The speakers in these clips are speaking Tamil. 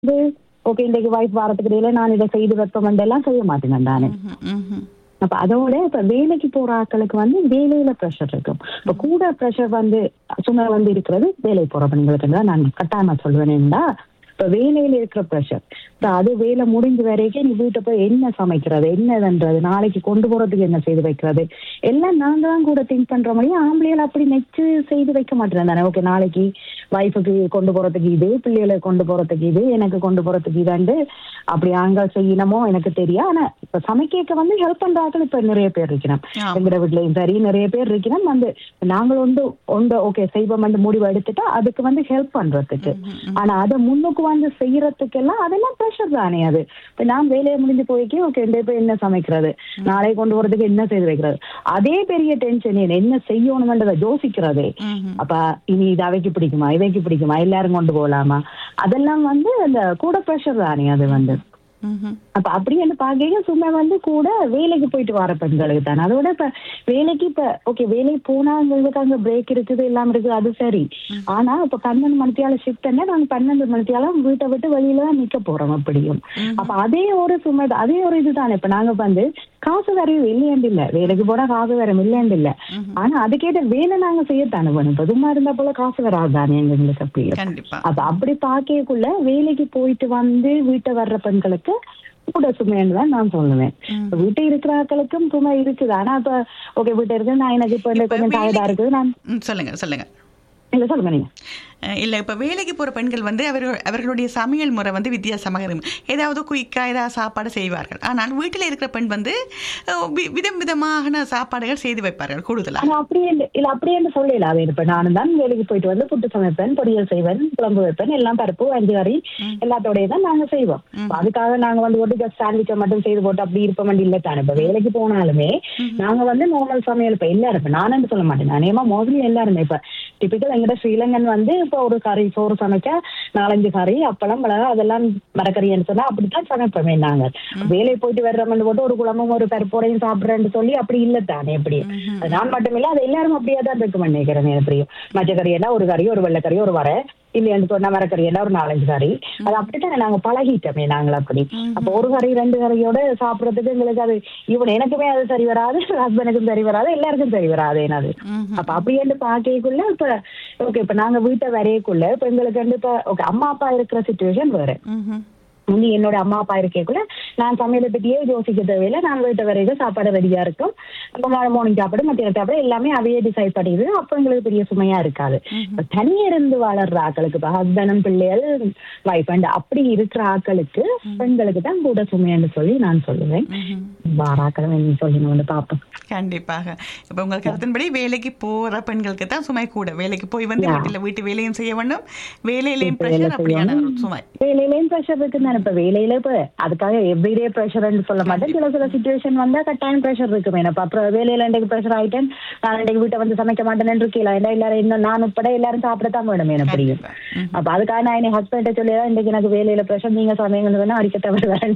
வந்து ஓகே இன்றைக்கு வைஃப் வாரத்துக்கு இடையில நான் இதை செய்து வைப்பேன் எல்லாம் செய்ய மாட்டேன் நானு ம்ஹும், ம்ஹும். அப்ப அதோட இப்ப வேலைக்கு போற ஆட்களுக்கு வந்து வேலையில ப்ரெஷர் இருக்கும் இப்ப கூட ப்ரெஷர் வந்து சும்மா வந்து இருக்கிறது வேலைக்கு போற பெண்களுக்கு தான் நான் கட்டாயமா சொல்லுவேன்டா இப்ப வேலையில இருக்கிற ப்ரெஷர் அது வேலை முடிஞ்ச வரைக்கும் நீ வீட்டை போய் என்ன சமைக்கிறது என்னதுன்றது நாளைக்கு கொண்டு போறதுக்கு என்ன செய்து வைக்கிறது எல்லாம் நாங்க தான் கூட திங்க் பண்ற மாதிரி ஆம்பளைகள் அப்படி நெச்சு செய்து வைக்க மாட்டேன் தானே ஓகே நாளைக்கு வைஃபுக்கு கொண்டு போறதுக்கு இது பிள்ளைகளை கொண்டு போறதுக்கு இது எனக்கு கொண்டு போறதுக்கு இதாண்டு அப்படி ஆண்கள் செய்யணுமோ எனக்கு தெரியும் ஆனா இப்ப சமைக்க வந்து ஹெல்ப் பண்ற ஆட்கள் இப்ப நிறைய பேர் இருக்கணும் ஆமா. எங்கட வீட்லயும் சரி நிறைய பேர் இருக்கணும் வந்து நாங்கள் வந்து ஒன்று ஓகே செய்வோம் வந்து முடிவு எடுத்துட்டா அதுக்கு வந்து ஹெல்ப் பண்றதுக்கு ஆனா அதை முன்னுக்கு வந்து செய்யறதுக்கெல்லாம் அதெல்லாம் ப்ரெஷர் தானே அது இப்ப நான் வேலையை முடிஞ்சு போய்க்கு ஓகே இந்த இப்ப என்ன சமைக்கிறது நாளை கொண்டு போறதுக்கு என்ன செய்து வைக்கிறது அதே பெரிய டென்ஷன் என்ன செய்யணும்ன்றதை யோசிக்கிறது ம்ஹும். அப்ப இனி இது அவைக்கு பிடிக்குமா இவைக்கு பிடிக்குமா எல்லாரும் கொண்டு போகலாமா அதெல்லாம் வந்து அந்த கூட ப்ரெஷர் தானே அது வந்து ம்ஹும். அப்ப அப்படின்னு பாக்கையில சும்மா வந்து கூட வேலைக்கு போயிட்டு வர பெண்களுக்கு தானே அதோட இப்ப வேலைக்கு இப்ப ஓகே வேலைக்கு போனா உங்களுக்கு அங்க பிரேக் இருக்குது எல்லாம் இருக்குது அது சரி ஆனா இப்ப பன்னெண்டு மணித்தியால ஷிஃப்ட் என்ன நாங்க பன்னெண்டு மணித்தியால வீட்டை விட்டு வெளியில தான் நிக்க போறோம் அப்படியும் அப்ப அதே ஒரு சும்மா அதே ஒரு இதுதானே இப்ப நாங்க வந்து காசு வரையும் இல்லையாண்டு இல்ல வேலைக்கு போனா காசு வரும் இல்லையாண்டு இல்ல ஆனா அதுக்கேட்ட வேலை நாங்க செய்யத்தானே வேணும் இப்ப சும்மா இருந்தா போல காசு வராதானே எங்களுக்கு அப்படி கண்டிப்பா அப்ப அப்படி பாக்கக்குள்ள வேலைக்கு போயிட்டு வந்து வீட்டை வர்ற பெண்களுக்கு கூட சுமைன்னு தான் நான் சொல்லுவேன் இப்ப வீட்டை இருக்கிற ஆட்களுக்கும் சுமை இருக்குது ஆனா இப்ப ஓகே வீட்டை இருக்கு நான் எனக்கு இப்ப இந்த இப்ப கொஞ்சம் டயர்டா வேலைக்கு- இருக்குது நான் ம், சொல்லுங்க சொல்லுங்க இல்ல சொல்லுங்க நீங்க அஹ் இல்ல இப்ப வேலைக்கு போற பெண்கள் வந்து அவர்கள் அவர்களுடைய சமையல் முறை வந்து வித்தியாசமாக இருக்கும் ஏதாவது குயிக்கா ஏதாவது சாப்பாடு செய்வார்கள் ஆனால் வீட்டில் இருக்கிற பெண் வந்து அஹ், வி- விதம் விதமான சாப்பாடுகள் செய்து வைப்பார்கள் கூடுதலா ஆனா அப்படியே இல்ல- இல்ல அப்படியே சொல்லல அவன் இப்ப நானும் தான் வேலைக்கு போயிட்டு வந்து புட்டு சமைப்பேன் பொரியல் செய்வேன் குழம்பு வைப்பேன் எல்லாம் பருப்பு அஞ்சு கறி எல்லாத்தோடய தான் நாங்க செய்வோம் இப்ப அதுக்காக நாங்க வந்து ஒரு ஜஸ்ட் சாண்ட்விச்சை மட்டும் செய்து போட்டு அப்படி இருப்ப வேண்டிய இல்ல தானே இப்ப வேலைக்கு போனாலுமே நாங்க வந்து நார்மல் சமையல் இப்ப எல்லாரும் இப்ப நானும் சொல்ல மாட்டேன் நானேமா மோஸ்ட்லி எல்லாருமே இப்ப டிபிக்கல் எங்கிட்ட ஸ்ரீலங்கன் வந்து இப்ப ஒரு கறி சோறு சமைச்சா நாலஞ்சு கறி அப்பளம் மிளகா அதெல்லாம் மரக்கறின்னு சொன்னா அப்படித்தான் சமைப்போமே நாங்க வேலை போயிட்டு வர்றோம்னு போட்டு ஒரு குழம்பும் ஒரு பருப்போடையும் சாப்பிடுறேன்னு சொல்லி அப்படி இல்ல தானே எப்படி அது நான் மட்டும் இல்ல அது எல்லாரும் அப்படியே தான் இருக்கும் நினைக்கிறேன் எப்படியும் மற்ற கறி என்ன ஒரு கறி ஒரு வெள்ளை கறி ஒரு வரை இல்லைன்னு சொன்னா மரக்கறி என்ன ஒரு நாலஞ்சு கறி அது அப்படித்தானே நாங்க பழகிட்டோமே நாங்கள் அப்படி அப்ப ஒரு கறி ரெண்டு கறியோட சாப்பிடுறதுக்கு எங்களுக்கு அது இவன் எனக்குமே அது சரி வராது ஹஸ்பண்டுக்கும் சரி வராது எல்லாருக்கும் சரி வராது என்னது அப்ப அப்படியே பாக்கைக்குள்ள இப்ப ஓகே இப்ப நாங்க வீட்டை வரையக்குள்ள இப்ப எங்களுக்கு வந்து இப்ப ஓகே அம்மா அப்பா இருக்கிற சுச்சுவேஷன் வேற ம்ஹும். முந்தி என்னோட அம்மா அப்பா இருக்கக்குள்ள நான் சமையலை பத்தியே யோசிக்க தேவையில்லை நான் வீட்டை வரைக்கும் சாப்பாடு ரெடியா இருக்கும் அப்ப மார்னிங் சாப்பாடு மத்தியான சாப்பாடு எல்லாமே அவையே டிசைட் பண்ணிடுது அப்ப எங்களுக்கு பெரிய சுமையா இருக்காது இப்ப தனியா இருந்து வளர்ற ஆட்களுக்கு இப்ப ஹஸ்பண்டும் பிள்ளைகள் வைஃப் அண்ட் அப்படி இருக்கிற ஆட்களுக்கு பெண்களுக்கு தான் கூட சுமைன்னு சொல்லி நான் சொல்லுவேன் வாராக்களும் என்ன சொல்லணும்னு பாப்போம் கண்டிப்பாக இப்ப உங்கள் கருத்தின்படி வேலைக்கு போற பெண்களுக்கு தான் சுமை கூட வேலைக்கு போய் வந்து Yeah. வீட்டுல வீட்டு வேலையும் செய்ய வேண்டும் வேலையிலையும் வீட்டு வேலை பிரஷர் அப்படியான செய்யணும். ஒரு சுமை வேலையிலயும் ப்ரெஷர் இருக்கு தானே இப்ப வேலையில இப்ப அதுக்காக எவ்ரிடே ப்ரெஷர்னு சொல்ல மாட்டேன் சில சில சுச்சுவேஷன் வந்தா கட்டாயம் ப்ரெஷர் இருக்கும் எனக்கு அப்புறம் வேலையில இன்றைக்கு ப்ரெஷர் ஆயிட்டேன் நான் இன்றைக்கு வீட்டை வந்து சமைக்க மாட்டேன்னு இருக்கீங்களா ஏன்னா எல்லாரும் இன்னும் நான் உட்பட எல்லாரும் சாப்பிடத்தான் வேணும் எனக்கு புரியும் கண்டிப்பா. ம். அப்ப அதுக்காக நான் என் ஹஸ்பண்ட சொல்லி தான் இன்றைக்கு எனக்கு வேலையில ப்ரெஷர் நீங்க சமைங்கன்னு வேணா அடிக்க தவிர வேற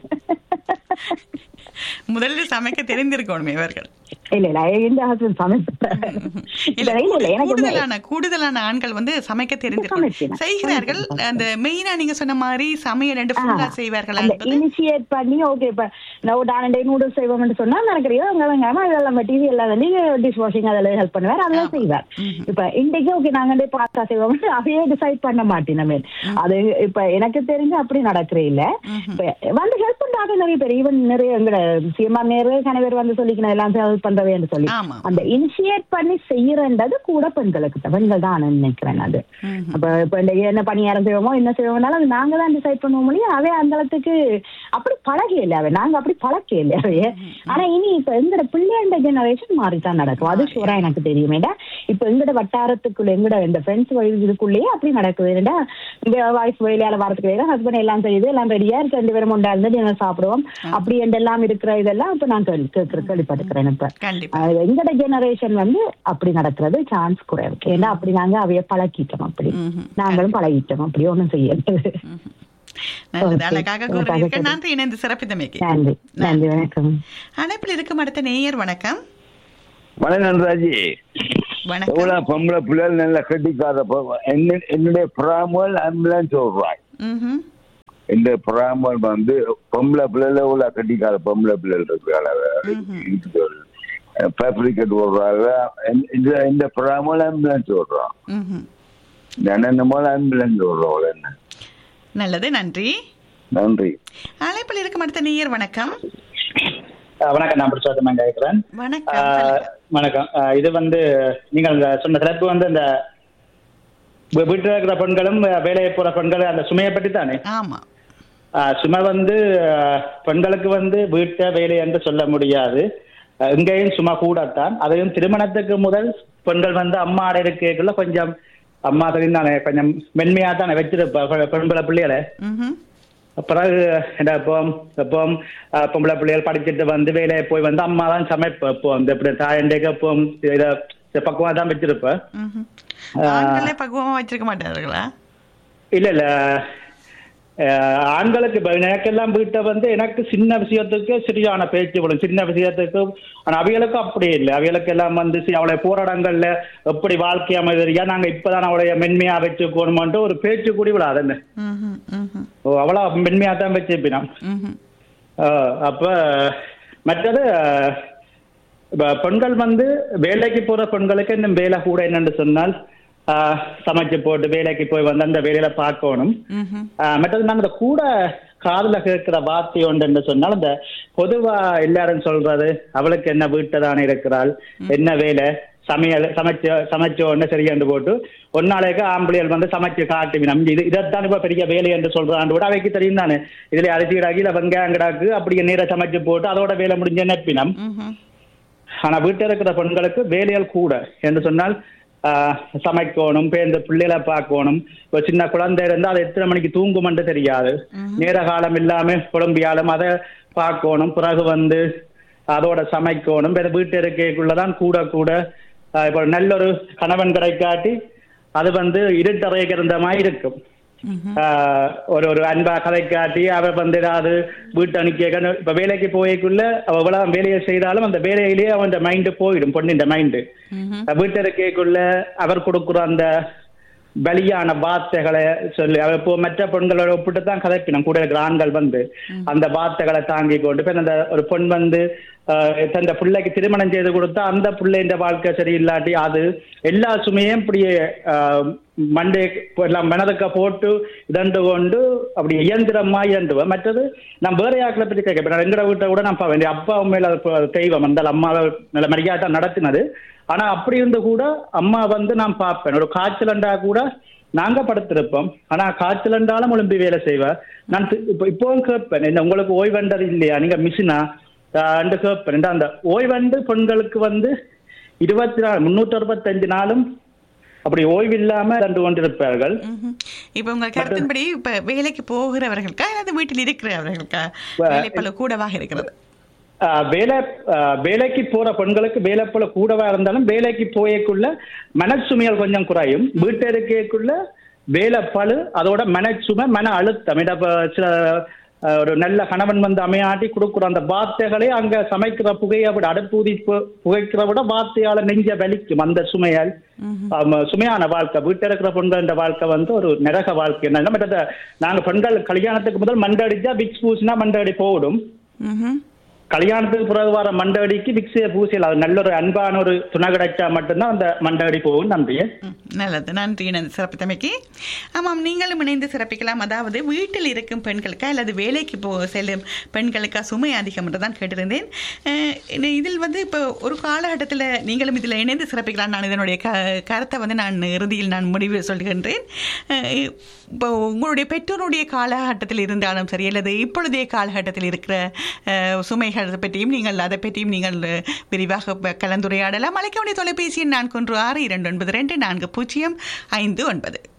முதலில் சமைக்க தெரிந்திருக்கணுமே இவர்கள் இல்ல இல்ல எந்த ஹஸ்பண்ட் சமைப்பேன் இல்ல இல்ல இல்ல எனக்கு வந்து- கூடுதலான கூடுதலான ஆண்கள் வந்து சமைக்க தெரிந்திருக்கணும் சமைக்கிறேன். செய்கிறார்கள் அந்த மெயினா நீங்க சொன்ன மாதிரி சமையல் ரெண்டு ஃபுல்லா செய்வார்கள் அந்த என்பது இனிஷியேட் பண்ணி ஓகே இப்ப நான் டானண்டே நூடுல்ஸ் செய்வோம்னு சொன்னா நினைக்கிறீங்க அங்க வெங்காயம் அதெல்லாம் மெட்டீரியல் எல்லாம் வந்து டிஷ் வாஷிங் அதெல்லாம் ஹெல்ப் பண்ணுவார் அதெல்லாம் செய்வார் இப்ப இன்றைக்கு ஓகே நாங்க பாஸ்தா செய்வோம் அதையே டிசைட் பண்ண மாட்டேன் நம்ம அது இப்ப எனக்கு தெரிஞ்சு அப்படி நடக்கிறே இல்ல இப்ப வந்து ஹெல்ப் பண்றாங்க நிறைய பேர் ஈவன் நிறைய எங்கட சிஎம்ஆர் நிறைய கணவர் வந்து சொல்லிக்கணும் எல்லாம் ஹெல்ப் பண்றவேன்னு சொல்லி ஆமா அந்த இனிஷியேட் பண்ணி செய்யறன்றது கூட பெண்களுக்கு தான். பெண்கள் தான் நினைக்கிறேன் அது ம்ஹும். அப்ப இப்ப இந்த என்ன பணியாரம் செய்வோமோ என்ன செய்வோம்னாலும் அது நாங்க தான் டிசைட் பண்ணுவோம் முடியும் அவே அந்த அளவுக்கு அப்படி பழகையில அவ நாங்க அப்படி பழக்கையில அவைய ஆனா இனி இப்ப எங்கட பிள்ளைண்ட ஜெனரேஷன் மாறித்தான் நடக்கும் அது ஷூரா எனக்கு தெரியும் ஏண்டா இப்ப எங்கட வட்டாரத்துக்குள்ள எங்கட இந்த ஃப்ரெண்ட்ஸ் இதுக்குள்ளேயே அப்படி நடக்குது ஏண்டா இந்த வாய்ஸ் வேலையால வரதுக்கு வேலை ஹஸ்பண்ட் எல்லாம் செய்யுது எல்லாம் ரெடியா இருக்கு ரெண்டு பேரும் உண்டா இருந்து dinner சாப்பிடுவோம் அப்படி எல்லாம் இருக்கிற இதெல்லாம் இப்ப நான் கேள்வி கேட்கிற கேள்விப்பட்டுக்கிறேன் இப்ப கண்டிப்பா அஹ் எங்கட ஜெனரேஷன் வந்து அப்படி நடக்கிறது சான்ஸ் குறைவு ஏன்னா அப்படி நாங்க அவைய பழக்கிட்டோம் அப்படி ம்ஹும். நாங்களும் பழகிட்டோம் அப்படி ஒண்ணும் செய்யறது நல்லது Okay. அழகாக உங்களுக்காக கூறியிருக்க கேட்டு- நன்றி இணைந்து சிறப்பித்தமைக்கு நன்றி நன்றி வணக்கம் அழைப்பில் இருக்கும் அடுத்த நேயர் வணக்கம் வணக்கம் ராஜி வணக்கம் எவ்வளவு பொம்பளை பிள்ளைகள் நல்ல கட்டிக்காத பொ- என்ன- என்னுடைய பிராமல் ஆம்புலன்ஸ் ஓடுறாய் ம்ஹும். இந்த பிராமல் வந்து பொம்பளை பிள்ளைல உள்ள கட்டிக்கால பொம்பளை பிள்ளைகள் இருக்கிறாள் ஃபேப்ரிகேட் ஓடுறாங்க இந்த இந்த பிராமல் ஆம்புலன்ஸ் ஓடுறோம் ம்ஹும். என்னென்ன போல ஆம்புலன்ஸ் ஓடுறோம் என்ன நல்லது நன்றி நன்றி அழைப்பில் இருக்கும் அடுத்த நேயர் வணக்கம் அஹ் வணக்கம் நான் பிரச்சோதமன் கேட்கிறேன் வணக்கம் அஹ் சொல்லுங்க. வணக்கம் அஹ் இது வந்து நீங்கள் சொன்ன தலைப்பு வந்து இந்த வீ- வீட்டில் இருக்கிற பெண்களும் அஹ் வேலையை போற பெண்கள் அந்த சுமையை பற்றி தானே ஆமா அஹ் சுமை வந்து அஹ், பெண்களுக்கு வந்து வீட்டை வேலை என்று சொல்ல முடியாது அஹ் இங்கேயும் சும்மா கூடத்தான் அதையும் திருமணத்துக்கு முதல் பெண்கள் வந்து அம்மா அடை இருக்கைக்குள்ள கொஞ்சம் அம்மா தானே கொஞ்சம் மென்மையா தானே வச்சிருப்ப பெண்களை பிள்ளைகளை ம்ஹும். பிறகு என்ன இப்போ இப்போ அஹ், பொம்பளை பிள்ளைகள் படிச்சுட்டு வந்து வேலையை போய் வந்து அம்மா தான் சமைப்ப இப்போ இந்த இப்படி தாயண்டைக்கு இப்போ இதை பக்குவமா தான் வச்சிருப்பேன் ம்ஹும். ஆண்களே பக்குவமா வச்சிருக்க மாட்டார்களா இல்ல இல்ல அஹ், ஆண்களுக்கு இப்ப எனக்கெல்லாம் வீட்டை வந்து எனக்கு சின்ன விஷயத்துக்கு சரியான பேச்சு வரும் சின்ன விஷயத்துக்கு ஆனா அவைகளுக்கு அப்படி இல்லை அவைகளுக்கு எல்லாம் வந்து சி- அவளை போராடங்கள்ல எப்படி வாழ்க்கை அமைதியா நாங்க இப்பதான் அவளைய மென்மையா வச்சுக்கணுமான்ட்டு ஒரு பேச்சு கூடி விடாது என்ன ம்ஹும். ம்ஹும். ஓ அவளா மென்மையா தான் வச்சிருப்பினான் ம்ஹும். ஆஹ் அப்ப மற்றது ஆஹ், இப்ப பெண்கள் வந்து வேலைக்கு போற பெண்களுக்கு இன்னும் வேலை கூட என்னன்னு சொன்னால் ஆஹ், சமைச்சு போட்டு வேலைக்கு போய் வந்து அந்த வேலையில பார்க்கணும் ம்ஹும். ஆஹ், மற்றது நாங்க இந்த கூட காதுல கேட்கிற வார்த்தை ஒன்று என்று சொன்னால் இந்த பொதுவா எல்லாரும் சொல்றது அவளுக்கு என்ன வீட்டை தானே இருக்கிறாள் என்ன வேலை சமையல் சமைச்ச சமைச்ச உடனே சரியாண்டு போட்டு ஒரு நாளைக்கு ஆம்பளைகள் வந்து சமைச்சு காட்டுவினம் இது இதைத்தான் இப்ப பெரிய வேலை என்று சொல்றாண்டு கூட அவைக்கு தெரியும் தானே இதுல அரிசி கிடாக்கு இல்ல வெங்காயம் கிடாக்கு அப்படியே நீரை சமைச்சு போட்டு அதோட வேலை முடிஞ்ச நெப்பினம் ம்ஹும். ஆனா வீட்டில் இருக்கிற பெண்களுக்கு வேலைகள் கூட என்று சொன்னால் ஆஹ், சமைக்கணும் பேருந்து பிள்ளைகளை பார்க்கணும் ஒரு சின்ன குழந்தை இருந்தா அது எத்தனை மணிக்கு தூங்குமென்று தெரியாது நேர காலம் இல்லாம குழம்பியாலும் அதை பார்க்கணும் பிறகு வந்து அதோட சமைக்கணும் வேற வீட்டு இருக்கைக்குள்ளதான் கூட கூட ஆஹ், இப்போ நல்ல ஒரு கணவன் கிடைக்காட்டி அது வந்து இருட்டறைக்கு இருந்த மாதிரி இருக்கும் ம்ஹும். ஆஹ் ஒரு ஒரு அன்பா கதை காட்டி அவ வந்து ஏதாவது வீட்டு அணிக்க இப்ப வேலைக்கு போய்க்குள்ள அவ எவ்வளவு வேலையை செய்தாலும் அந்த வேலையிலேயே அவன் மைண்டு போயிடும் பொண்ணின் மைண்டு ம்ஹும். வீட்டு இருக்கைக்குள்ள அவர் கொடுக்குற அந்த பலியான வார்த்தைகளை சொல்லி அவ இப்போ மற்ற பெண்களோட ஒப்பிட்டு தான் கதைப்பினம் கூட இருக்கிற ஆண்கள் வந்து அந்த வார்த்தைகளை தாங்கி கொண்டு இப்ப அந்த ஒரு பெண் வந்து ஆஹ், தந்த பிள்ளைக்கு திருமணம் செய்து கொடுத்தா அந்த பிள்ளைன்ற வாழ்க்கை சரியில்லாட்டி அது எல்லா சுமையும் இப்படியே ஆஹ், மண்டே எல்லாம் மனதுக்க போட்டு இதண்டு கொண்டு அப்படி இயந்திரமா இயந்துவேன் மற்றது நான் வேற யாக்களை பற்றி கேட்க எங்கட வீட்டை கூட நான் வேண்டிய அப்பா உண்மையில அது ப- தெய்வம் அந்த அம்மாவை நல்ல மரியாதை நடத்தினது ஆனா அப்படி இருந்து கூட அம்மா வந்து நான் பார்ப்பேன் ஒரு காய்ச்சலண்டா கூட நாங்க படுத்திருப்போம் ஆனா காய்ச்சலண்டாலும் ஒளிம்பி வேலை செய்வேன் நான் தி- இப்போ இப்பவும் கேட்பேன் என்ன உங்களுக்கு ஓய்வண்டது இல்லையா நீங்க மிஷினா அண்டு கேட்பேன் ஏன்டா அந்த ஓய்வண்டு பெண்களுக்கு வந்து இருபத்தி நாலு முன்னூற்றி அறுபத்தஞ்சு நாளும் அப்படி ஓய்வு இல்லாம கண்டு கொண்டிருப்பார்கள் ம்ஹும். இப்ப உங்க கருத்தின்படி இப்ப வேலைக்கு போகிறவர்களுக்கா அல்லது வீட்டில் இருக்கிறவர்களுக்கா வ- வேலைப்பளு கூடவாக இருக்கிறது ஆஹ் வேலை ஆஹ் வேலைக்கு போற பெண்களுக்கு வேலை போல கூடவா இருந்தாலும் வேலைக்கு போயக்குள்ள மனச்சுமைகள் கொஞ்சம் குறையும் வீட்டு இருக்கைக்குள்ள வேலை பழு அதோட மனச்சுமை மன அழுத்தம் இத இப்ப சில ஆஹ் ஒரு நல்ல கணவன் வந்து அமையாட்டி கொடுக்குற அந்த வார்த்தைகளே அங்க சமைக்கிற புகையை விட அடுப்பூதி பு- புகைக்கிற விட வார்த்தையால நெஞ்ச வலிக்கும் அந்த சுமையால் ஆமா, சுமையான வாழ்க்கை வீட்டில் இருக்கிற பெண்கள் வாழ்க்கை வந்து ஒரு நரக வாழ்க்கை என்ன மற்றது நாங்க பெண்கள் கல்யாணத்துக்கு முதல் மண்டடிச்சா விக்ஸ் பூசினா மண்டடி போடும் ம்ஹும். கல்யாணத்துக்கு பிறகு வர மண்டடிக்கு விக்ஸிய பூசியல் அது நல்ல ஒரு அன்பான ஒரு துணை கிடைச்சா மட்டும்தான் அந்த மண்டடி போகும் நம்பிய ம், நல்லது நன்றி நன்றி சிறப்பித்தமைக்கு ஆமாம் நீங்களும் இணைந்து சிறப்பிக்கலாம் அதாவது வீட்டில் இருக்கும் பெண்களுக்கா அல்லது வேலைக்கு போ செல்லும் பெண்களுக்கா சுமை அதிகம் என்று தான் கேட்டிருந்தேன் அஹ், இது- இதில் வந்து இப்போ ஒரு காலகட்டத்தில் நீங்களும் இதில் இணைந்து சிறப்பிக்கலாம் நான் இதனுடைய க கருத்தை வந்து நான் இறுதியில் நான் முடிவு சொல்கின்றேன் அஹ், இப்போ உங்களுடைய பெற்றோருடைய காலகட்டத்தில் இருந்தாலும் சரி அல்லது இப்பொழுதைய காலகட்டத்தில் இருக்கிற அஹ், சுமைகள் பற்றியும் நீங்கள் அதை பற்றியும் நீங்கள் விரிவாக ப- கலந்துரையாடலாம் அழைக்க வேண்டிய தொலைபேசி எண் நான்கு ஒன்று ஆறு இரண்டு ஒன்பது ரெண்டு நான்கு பூஜ்ஜியம் ஐந்து ஒன்பது